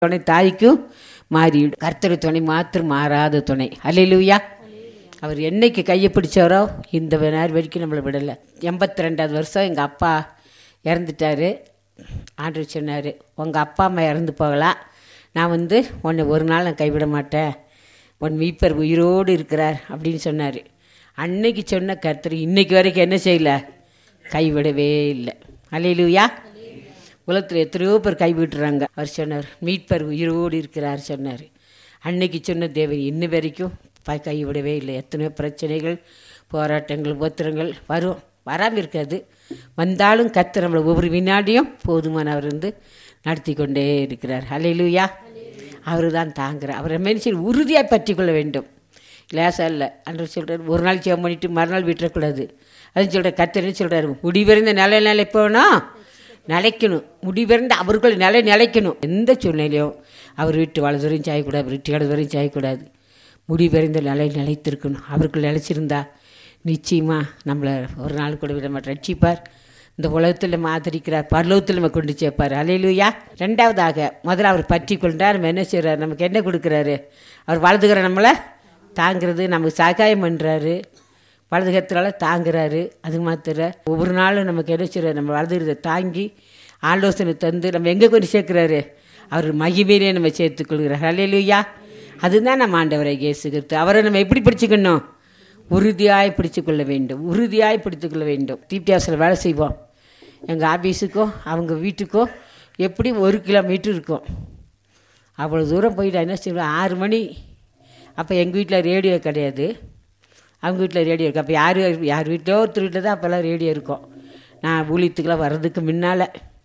துணை தாய்க்கும் மாறிவிடும் கர்த்தர் துணை மாத்திரம் மாறாத துணை அல்லையிலுயா அவர் என்னைக்கு கையை பிடிச்சாரோ இந்த நேரம் வரைக்கும் நம்மளை விடலை எண்பத்தி ரெண்டாவது வருஷம் எங்கள் அப்பா இறந்துட்டாரு ஆண்டவர் சொன்னார் உங்கள் அப்பா அம்மா இறந்து போகலாம் நான் வந்து உன்னை ஒரு நாள் நான் கைவிட மாட்டேன் உன் மீப்பர் உயிரோடு இருக்கிறார் அப்படின்னு சொன்னார் அன்னைக்கு சொன்ன கர்த்தர் இன்னைக்கு வரைக்கும் என்ன செய்யல கைவிடவே இல்லை அல்லையிலுயா உலகத்தில் எத்தனையோ பேர் கைவிட்டுறாங்க அவர் சொன்னார் மீட்பர் உயிரோடு இருக்கிறார் சொன்னார் அன்னைக்கு சொன்ன தேவன் இன்ன வரைக்கும் ப கைவிடவே இல்லை எத்தனையோ பிரச்சனைகள் போராட்டங்கள் உபத்திரங்கள் வரும் வராமல் இருக்காது வந்தாலும் கத்து நம்மளை ஒவ்வொரு வினாடியும் போதுமானவர் இருந்து நடத்தி கொண்டே இருக்கிறார் ஹalleluya அவர் தான் தாங்குறார் அவரை மனுஷன் உறுதியாக பற்றி கொள்ள வேண்டும் லேசாக இல்லை அன்று சொல்கிறார் ஒரு நாள் ஜெபம் பண்ணிட்டு மறுநாள் விட்டுறக்கூடாது அதுன்னு சொல்கிற கத்தர்னு சொல்கிறாரு முடிவிருந்த நிலை நிலை போனால் நிலைக்கணும் முடிவிருந்த அவர்கள் நிலை நிலைக்கணும் எந்த சூழ்நிலையும் அவர் வீட்டு வலதுவரையும் சாயக்கூடாது அவர் வீட்டு இடதுவரையும் சாயக்கூடாது முடிவிருந்த நிலை நிலைத்திருக்கணும் அவர்கள் நிலைச்சிருந்தா நிச்சயமாக நம்மளை ஒரு நாள் கூட விட மாட்டேன் ரட்சிப்பார் இந்த உலகத்தில் நம்ம ஆதரிக்கிறார் பரலோகத்தில் நம்ம கொண்டு சேர்ப்பார் அலையிலுயா ரெண்டாவதாக முதல்ல அவர் பற்றி கொண்டார் நம்ம என்ன செய்கிறார் நமக்கு என்ன கொடுக்குறாரு அவர் வலதுகிற நம்மளை தாங்கிறது நமக்கு சகாயம் பண்ணுறாரு வலதுகத்தினால தாங்குறாரு அது மாத்திர ஒவ்வொரு நாளும் நமக்கு என்ன செய்கிறார் நம்ம வலதுகிறத தாங்கி ஆலோசனை தந்து நம்ம எங்கே கொண்டு சேர்க்குறாரு அவர் மகிமையிலே நம்ம சேர்த்துக்கொள்கிறார் அலையிலுயா அதுதான் நம்ம ஆண்டவரை இயேசுகிறது அவரை நம்ம எப்படி பிடிச்சிக்கணும் உறுதியாய் பிடித்துக்கொள்ள வேண்டும் உறுதியாய் பிடித்துக்கொள்ள வேண்டும் தீப்தியாசில் வேலை செய்வோம் எங்கள் ஆஃபீஸுக்கோ அவங்க வீட்டுக்கோ எப்படி ஒரு கிலோமீட்டர் இருக்கும் அவ்வளோ தூரம் போயிட்டு என்ன செய்வோம் ஆறு மணி அப்போ எங்கள் வீட்டில் ரேடியோ கிடையாது அவங்க வீட்டில் ரேடியோ இருக்குது அப்போ யார் யார் வீட்டிலோ ஒருத்தர் வீட்டில் தான் அப்போல்லாம் ரேடியோ இருக்கும் நான் ஊழியத்துக்கெல்லாம் வர்றதுக்கு முன்னால்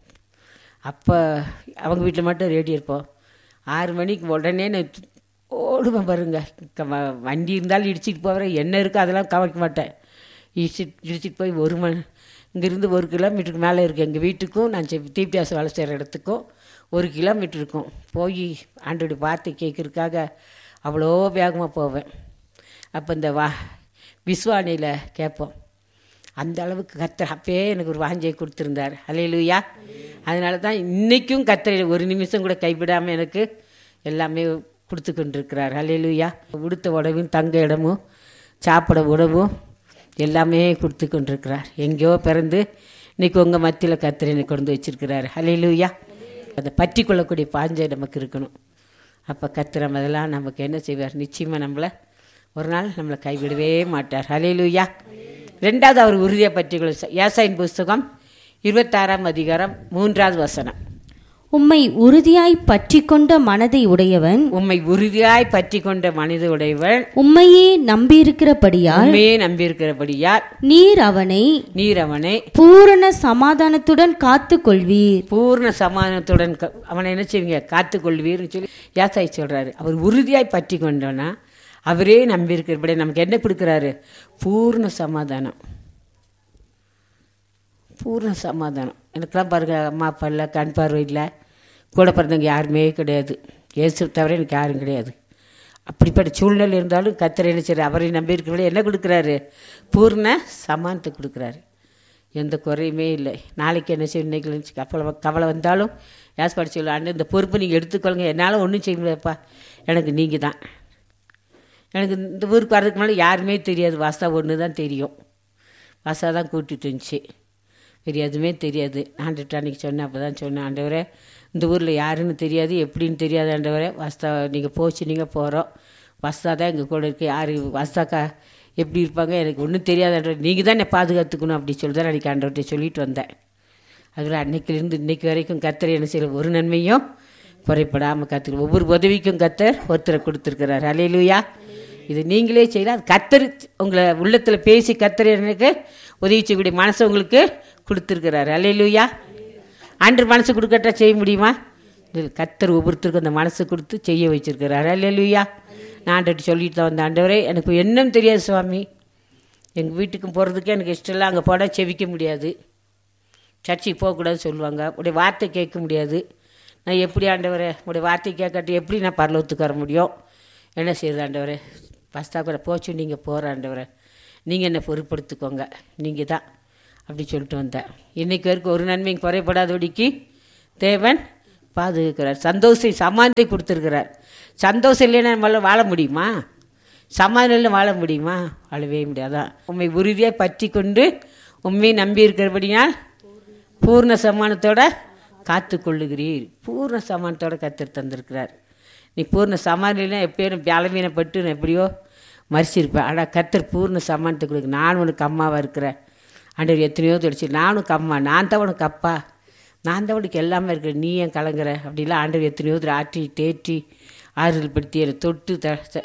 அப்போ அவங்க வீட்டில் மட்டும் ரேடியோ இருப்போம் ஆறு மணிக்கு உடனே நான் ஓடுவேன் பாருங்க க- வ- வண்டி இருந்தாலும் இடிச்சிட்டு போகிறேன் என்ன இருக்கோ அதெல்லாம் கவனிக்க மாட்டேன் இடிச்சிட்டு இடிச்சிட்டு போய் ஒரு மணி இங்கேருந்து ஒரு கிலோமீட்டருக்கு மேலே இருக்குது எங்கள் வீட்டுக்கும் நான் தீபியாசம் வேலை செய்கிற இடத்துக்கும் ஒரு கிலோமீட்டர் இருக்கும் போய் ஆண்டோடைய வார்த்தை கேட்கறதுக்காக அவ்வளோ வேகமாக போவேன் அப்போ இந்த வா விஸ்வானியில் கேட்போம் அந்த அளவுக்கு கத்தர் அப்பயே எனக்கு ஒரு வாஞ்சை கொடுத்துருந்தார் அலையிலுயா அதனால தான் இன்றைக்கும் கத்தரை ஒரு நிமிஷம் கூட கைவிடாமல் எனக்கு எல்லாமே கொடுத்து கொண்டிருக்கிறார் அலையிலுயா உடுத்த உடவும் தங்க இடமும் சாப்பிட உணவும் எல்லாமே கொடுத்து கொண்டிருக்கிறார் எங்கேயோ பிறந்து இன்னைக்கு உங்கள் மத்தியில் கத்தரை எனக்கு கொண்டு வச்சிருக்கிறார் அலையிலுயா அதை பற்றி கொள்ளக்கூடிய பாஞ்சை நமக்கு இருக்கணும் அப்போ கத்திரம் அதெல்லாம் நமக்கு என்ன செய்வார் நிச்சயமாக நம்மளை ஒரு நாள் நம்மளை கைவிடவே மாட்டார் ஹalleluya ரெண்டாவது அவர் உறுதியை பற்றி ஏசாயின் புஸ்தகம் இருபத்தாறாம் அதிகாரம் மூன்றாவது வசனம் உம்மை உறுதியாய் பற்றி கொண்ட மனதை உடையவன் உம்மை உறுதியாய் பற்றி கொண்ட மனித உடையவள் உம்மையே நம்பியிருக்கிறபடியால் உண்மையே நம்பியிருக்கிறபடியால் நீர் அவனை நீர் அவனை பூரண சமாதானத்துடன் காத்து கொள்வீர் பூர்ண சமாதானத்துடன் க- அவனை என்ன செய்வீங்க காத்துக்கொள்வீர்னு சொல்லி ஏசாய் சொல்றாரு அவர் உறுதியாய் பற்றி கொண்டோன்னா அவரே நம்பியிருக்கிறபடி நமக்கு என்ன கொடுக்குறாரு பூர்ண சமாதானம் பூர்ண சமாதானம் எனக்கெல்லாம் பாருங்க அம்மா அப்பா இல்லை கண் பார்வை இல்லை கூட பிறந்தவங்க யாருமே கிடையாது இயேசு தவிர எனக்கு யாரும் கிடையாது அப்படிப்பட்ட சூழ்நிலை இருந்தாலும் கத்தரை என்ன செய்றாரு? அவரை நம்பி இருக்கிறவங்க என்ன கொடுக்குறாரு பூர்ண சமானத்தை கொடுக்குறாரு எந்த குறையுமே இல்லை நாளைக்கு என்ன செய்யும் இன்னைக்கு நினைச்சு கவலை கவலை வந்தாலும் யாஸ் படிச்சு அண்ணன் இந்த பொறுப்பு நீங்கள் எடுத்துக்கொள்ளுங்க என்னால் ஒன்றும் செய்ய முடியாதுப்பா எனக்கு நீங்கள் தான் எனக்கு இந்த ஊருக்கு வர்றதுக்கு முன்னாடி யாருமே தெரியாது வாசா ஒன்று தான் தெரியும் வாசா தான் கூட்டிட்டு இருந்துச்சு வேறு எதுவுமே தெரியாது ஆண்டுட்டு அன்றைக்கி சொன்னேன் அப்போ தான் சொன்னேன் ஆண்டவரே இந்த ஊரில் யாருன்னு தெரியாது எப்படின்னு தெரியாது ஆண்டவரே வாஸ்தா நீங்கள் போச்சு நீங்கள் போகிறோம் வாஸ்தா தான் எங்கள் கூட இருக்குது யார் வாஸ்தாக்கா எப்படி இருப்பாங்க எனக்கு ஒன்றும் தெரியாது ஆண்டவர் நீங்கள் தான் என்னை பாதுகாத்துக்கணும் அப்படி சொல்லி தான் அன்றைக்கி ஆண்டவர்கிட்ட சொல்லிட்டு வந்தேன் அதில் அன்னைக்கிலேருந்து இன்னைக்கு வரைக்கும் கத்தர் என்ன செய்யல ஒரு நன்மையும் குறைப்படாமல் கற்றுக்க ஒவ்வொரு உதவிக்கும் கத்தர் ஒருத்தரை கொடுத்துருக்கிறார் அலையிலுயா இது நீங்களே செய்யலாம் அது கத்தர் உங்களை உள்ளத்தில் பேசி கத்தர் எனக்கு உதவி செய்யக்கூடிய மனசை உங்களுக்கு கொடுத்துருக்கிறாரு அலையிலுயா அன்று மனசு கொடுக்கட்டா செய்ய முடியுமா இல்லை கத்தர் ஒவ்வொருத்தருக்கும் அந்த மனசு கொடுத்து செய்ய வச்சிருக்கிறாரு அலையிலுயா நான் ஆண்டவர்கிட்ட சொல்லிட்டு தான் வந்தேன் ஆண்டவரே எனக்கு என்னன்னு தெரியாது சுவாமி எங்கள் வீட்டுக்கும் போகிறதுக்கே எனக்கு இஷ்டம் இல்லை அங்கே போனால் செவிக்க முடியாது சர்ச்சுக்கு போகக்கூடாது சொல்லுவாங்க உடைய வார்த்தை கேட்க முடியாது நான் எப்படி ஆண்டவரே உடைய வார்த்தை கேட்காட்டி எப்படி நான் பரலோகத்துக்கு வர முடியும் என்ன செய்யுது ஆண்டவரே பஸ்தா கூட போச்சு நீங்கள் போகிற ஆண்டவரே நீங்கள் என்னை பொறுப்படுத்திக்கோங்க நீங்கள் தான் அப்படி சொல்லிட்டு வந்தேன் இன்றைக்கு வரைக்கும் ஒரு நன்மையும் குறைபடாதபடிக்கு தேவன் பாதுகாக்கிறார் சந்தோஷம் சமாந்தி கொடுத்துருக்கிறார் சந்தோஷம் இல்லைன்னா நம்மளால வாழ முடியுமா சமாதானம் வாழ முடியுமா வாழவே முடியாதான் உண்மை உறுதியாக பற்றி கொண்டு உண்மையை நம்பி இருக்கிறபடியால் பூர்ண சமானத்தோட காத்து கொள்ளுகிறீர் பூர்ண சமானத்தோட கத்தர் தந்திருக்கிறார் நீ பூர்ண சமாதானம் எப்படியோ பலவீனப்பட்டு நான் எப்படியோ மறிச்சிருப்பேன் ஆனால் கத்தர் பூர்ண சமானத்தை கொடுக்கு நான் உனக்கு அம்மாவாக இருக்கிறேன் ஆண்டவர் எத்தனையோ தொடிச்சு நானும் அம்மா நான் தான் உனக்கு அப்பா நான் தான் உனக்கு எல்லாமே இருக்கிறேன் நீ ஏன் கலங்குற அப்படிலாம் ஆண்டவர் எத்தனையோ தடவை ஆற்றி தேற்றி ஆறுதல் படுத்தி என்னை தொட்டு த த-